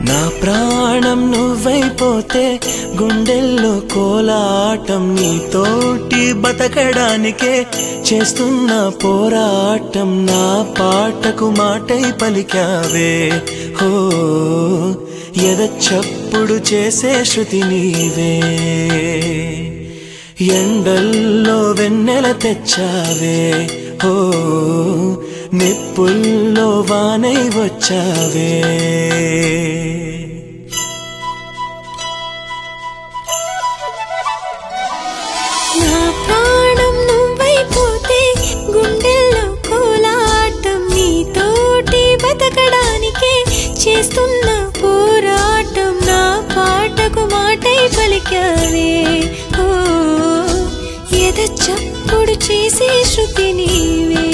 నా ప్రాణం నువ్వైపోతే గుండెల్లో కోలాటం నీతోటి బతకడానికే చేస్తున్న పోరాటం నా పాటకు మాటై పలికావే హో ఎద చప్పుడు చేసే శృతి నీవే ఎండల్లో వెన్నెల తెచ్చావే హో నిప్పుల్లో వానై వచ్చావే నా ప్రాణం నువ్వైపోతే గుండెల్లో కోలాటం నీతోటి బతకడానికే చేస్తున్న పోరాటం నా పాటకు మాటై పలికావే ఓ ఎద చప్పుడు చేసే శృతి నీవే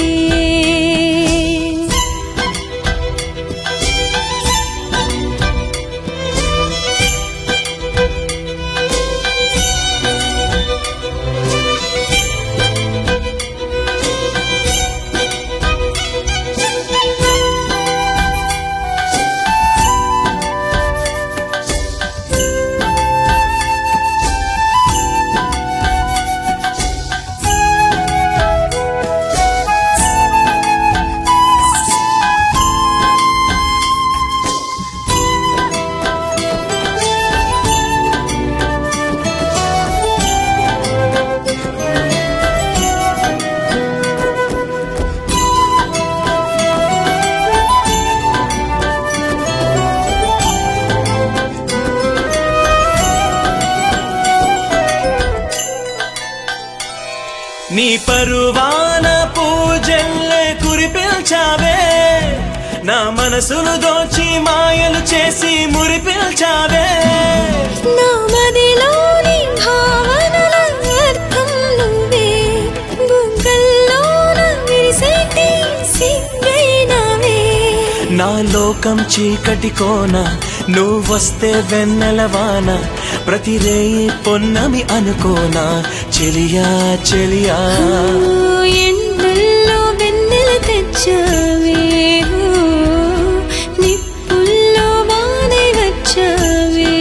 నీ పరువాన పూజల్లే కురిపిల్చావే నా మనసును దోచి మాయలు చేసి మురిపిల్చావే నా మదిలోని భావనల అర్థం నువ్వే బుగ్గల్లోన విరిసేటి సిగ్గైనవే నా లోకం చీకటి కోన నువ్వొస్తే వెన్నెల వాన ప్రతి రేయి పొన్నమి అనుకోనా చెలియా చెలియా ఓ ఎండల్లో వెన్నెల తెచ్చావే ఓ నిప్పుల్లో వానై వచ్చావే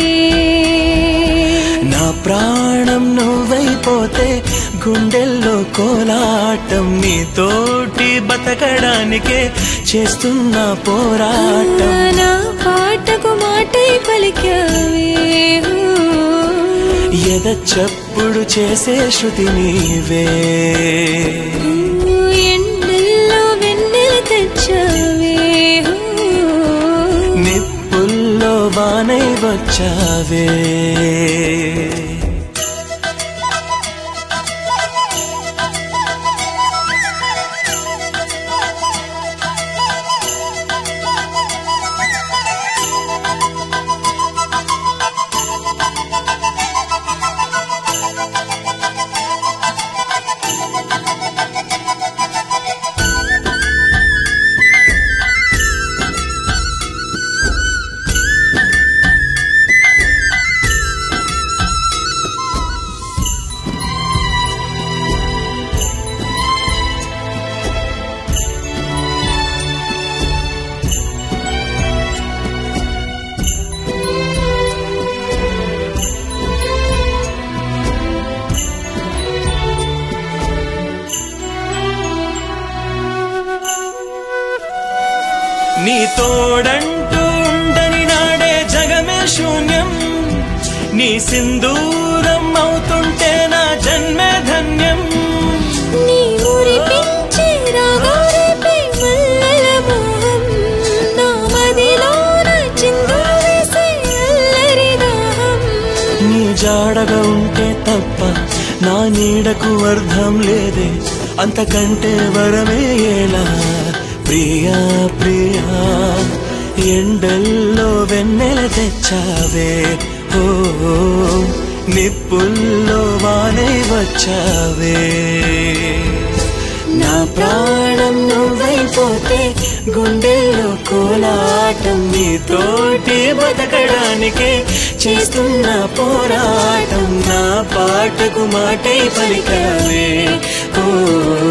నా ప్రాణం నువ్వైపోతే గుండెల్లో కోలాటం నీతోటి బతకడానికే చేస్తున్న పోరాటం నా పాటకు మాటై పలికావే ఓ ఎద చప్పుడు చేసే శృతి నీవే ఎండల్లో వెన్నెల తెచ్చావే నిప్పుల్లో వానై వచ్చావే నీ తోడంటూ ఉండని నాడే జగమే శూన్యం నీ సింధూరం అవుతుంటే నా జన్మే ధన్యం నీ మురిపించే రాగాలపై మల్లెల మోహం నా మదిలోన చిందులు వేసే అల్లరి దాహం నీ జాడగా ఉంటే తప్ప నా నీడకు అర్థం లేదే అంతకంటే వరమే ఎలా ప్రియా ప్రియా ఎండల్లో వెన్నెల తెచ్చావే ఓ నిప్పుల్లో వానై వచ్చావే నా ప్రాణం నువ్వైపోతే గుండెల్లో కోలాటం నీతోటి బతకడానికే చేస్తున్న పోరాటం నా పాటకు మాటై పలికావే ఓ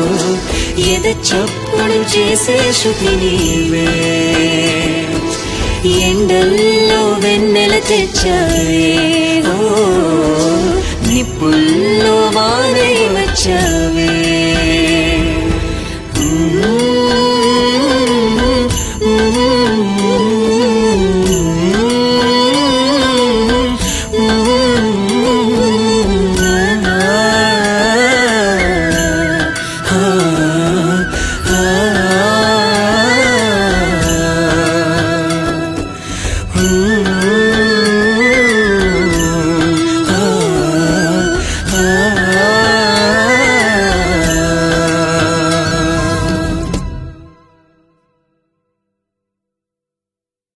ఎద చప్పుడు చేసే శృతి నీవే ఎండల్లో వెన్నెల తెచ్చావే ఓ నిప్పుల్లో వానే వచ్చావే